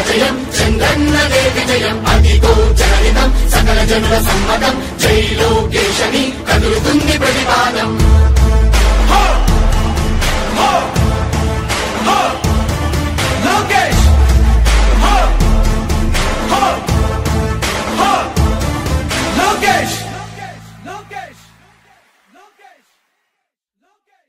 జయం చంద్రన్నదే విజయం అదిగో జనహితం సకల జనుల సమ్మతం జై లోకేశని కదులుతుంది ప్రతిపాదం లోకేష్ హో హో హో లోకేష్ లోకేష్ లోకేష్ లోకేష్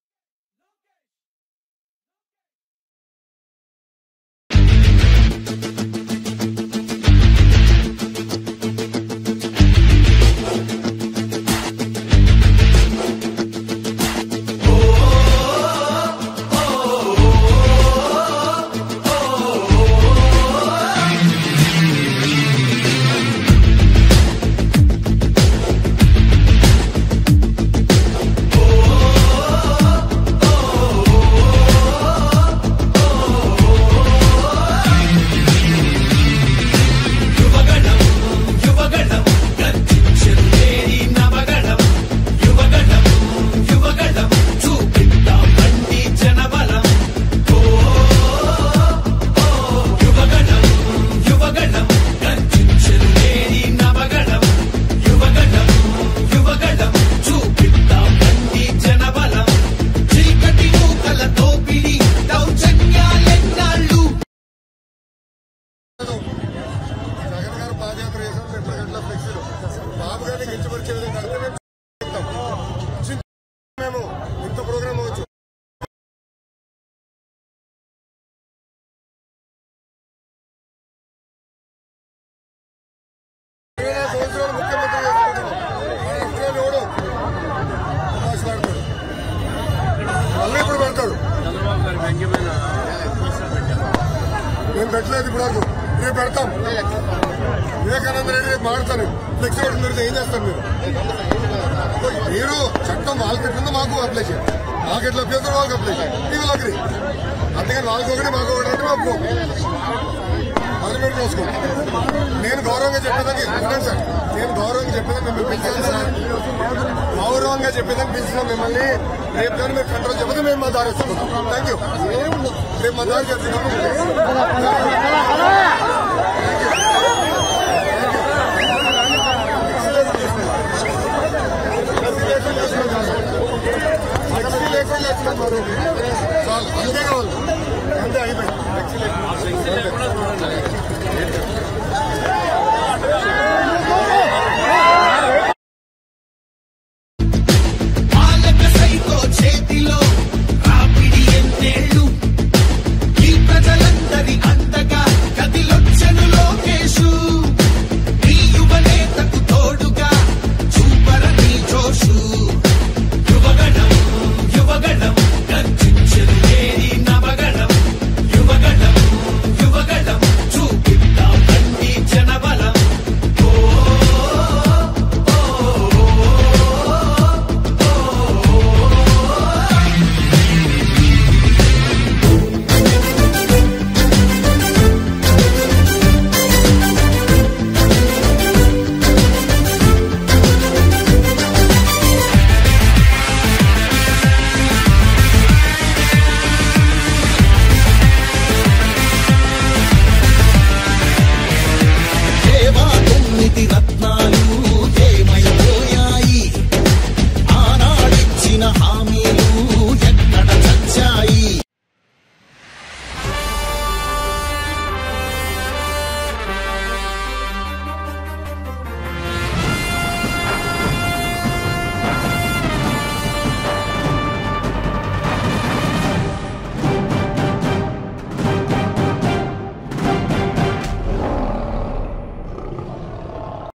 యువగణం యువగణం గర్జించేది నవగణం యువగణం యువగణం చూపిద్దాం బండి జనబలం ఓ ఓ, యువగణం యువగణం గర్జించేది నవగణం యువగణం యువగణం చూపిద్దాం బండి జనబలం చీకటి మూకల దోపిడి దౌర్జన్యాలెన్నాళ్ళు జగన్ గారు పాదయాత్ర చేశాం రెండు గంటల ఫ్లెక్సీలు బాబు గారిని కించపరిచే విధంగా అయితే మేము చేస్తాం. చి- మేము ఇంత ప్రోగ్రామ్ అవ్వచ్చు ఇరవై సంవత్సరాలు ముఖ్యమంత్రి చేసుకుంటున్నాం మన ఇంట్లో ఎవడు తమాషా ఆడతాడు. మళ్ళీ ఇప్పుడు పెడతాడు నేను పెట్టలేదు ఇప్పుడు వరకు రేపు పెడతాం వివేకానంద రెడ్డి రేపు మాడతాను ఫ్లెక్సీ ఒకటి మీరు ఏం చేస్తారు మీరు మీరు చట్టం వాళ్ళకి ఎట్లుందో మాకు అప్లై చేయండి మాకు ఎట్లా అభ్యర్థులు వాళ్ళకి అప్లై చేయండి ఇది ఒకటి అందుకని వాళ్ళకి ఒకటి మాకు ఒకటి అంటే మాకు అది మీరు చూసుకోండి నేను గౌరవంగా చెప్పేదానికి వినండి సార్ నేను గౌరవంగా చెప్పేదానికి మిమ్మల్ని పిలిచాను సార్ గౌరవంగా చెప్పేదానికి పిలిచిన మిమ్మల్ని రేపు కానీ మీరు కంట్రోల్ చెప్పదు మేము మా దారి వస్తున్నాం థ్యాంక్ యూ రేపు మా దారి చెప్తున్నాము